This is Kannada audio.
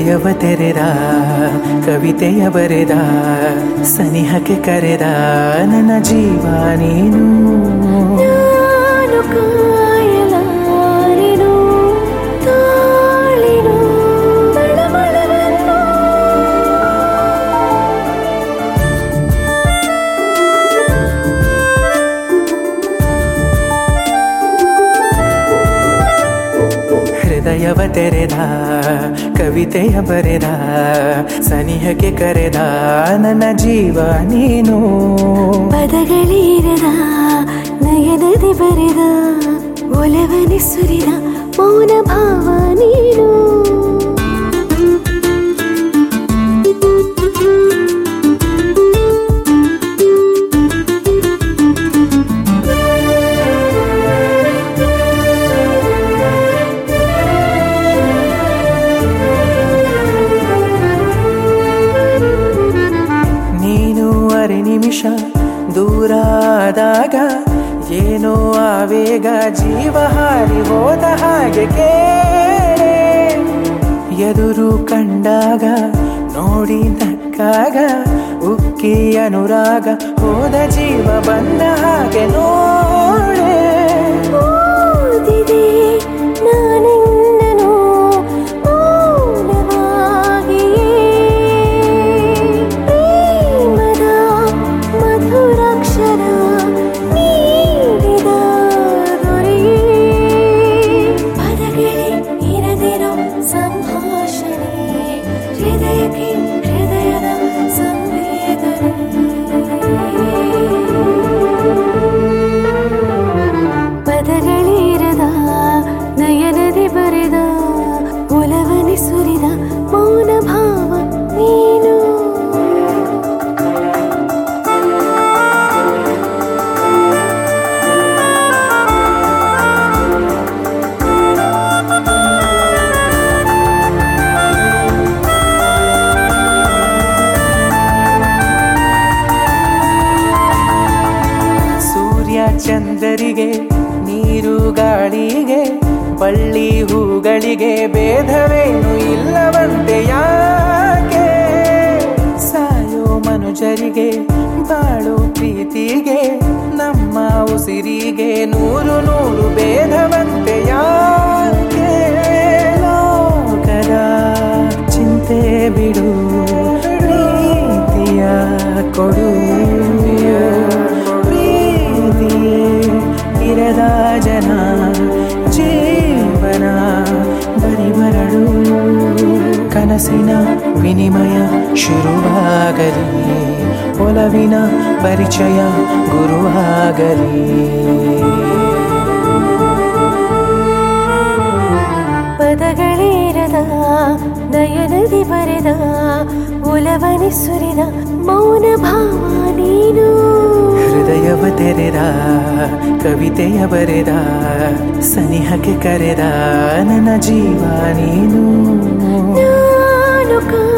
ಹೃದಯವ ತೆರೆದ ಕವಿತೆಯ ಬರೆದ ಸನಿಹಕ್ಕೆ ಕರೆದ ನನ್ನ ಜೀವ ನೀನು ನಾನು ಕಾಯಲಾರೆನು ತಾಳಿನು ತಳಮಳವನ್ನು ಹೃದಯವ ತೆರೆದ ಕವಿತೆಯ ಬರೆದ ಸನಿಹಕ್ಕೆ ಕರೆದ ನನ್ನ ಜೀವ ನೀನು ಪದಗಳಿರದ ನಯನದಿ ಬರೆದ ಒಲವನೆ ಸುರಿದ ಮೌನ ಭಾವ ನೀನು ನೀನು ಅರೆ ನಿಮಿಷ ದೂರ ಆದಾಗ ಏನೋ ಆವೇಗ ಜೀವ ಹಾರಿ ಹೋದ ಹಾಗೆ ಕೇಳೆ ಎದುರು ಕಂಡಾಗ ನೋಡಿ ನಕ್ಕಾಗ ಉಕ್ಕಿ ಅನುರಾಗ ಹೋದ ಜೀವ ಬಂದ ಹಾಗೆ ನೋಡೆ ಓದಿದೆ ನಾನೆನ್ನನು ಮೌನವಾಗಿಯೇ ಪ್ರೇಮದ ಮಧುರಾಕ್ಷರ ನೀಡಿದ ದೊರೆಯೇ ಪದಗಳೇ ಇರದಿರೋ ಸಂಭಾಷಣೆ ಹೃದಯಕ್ಕೆ ಹೃದಯದ ಸಂವೇದನೆ ಪದಗಳಿರದ ನಯನದಿ ಬರೆದ ಒಲವನೆ ಸುರಿದ ಮೌನ ಭಾವ ನೀನು ಸೂರ್ಯ ಚಂದರಿಗೆ ನೀರು ಗಾಳಿಗೆ ಬಳ್ಳಿ ಹೂಗಳಿಗೆ ಭೇದವೇನು ಇಲ್ಲವಂತೆ ಯಾಕೆ ಸಾಯೋ ಮನುಜರಿಗೆ ಬಾಳು ಪ್ರೀತಿಗೆ ನಮ್ಮ ಉಸಿರಿಗೆ ನೂರು ನೂರು ಭೇದವಂತೆ ಯಾಕೆ ಲೋಕದ ಚಿಂತೆ ಬಿಡು ಪ್ರೀತಿಯ ಕೊಡು ಪ್ರೀತಿಯೇ ಇರದ ಜನ ಜೀವನ ಬರಿ ಬರಡು ಕನಸಿನ ವಿನಿಮಯ ಶುರುವಾಗಲಿ ಒಲವಿನ ಪರಿಚಯ ಗುರುವಾಗಲಿ ಪದಗಳಿರದ ನಯನದಿ ಬರೆದ ಒಲವನೆ ಸುರಿದ ಮೌನ ಭಾವ ನೀನು ಹೃದಯವ ತೆರೆದ ಕವಿತೆಯ ಬರೆದ ಸನಿಹಕ್ಕೆ ಕರೆದ ನನ್ನ ಜೀವ ನೀನು ನಾನು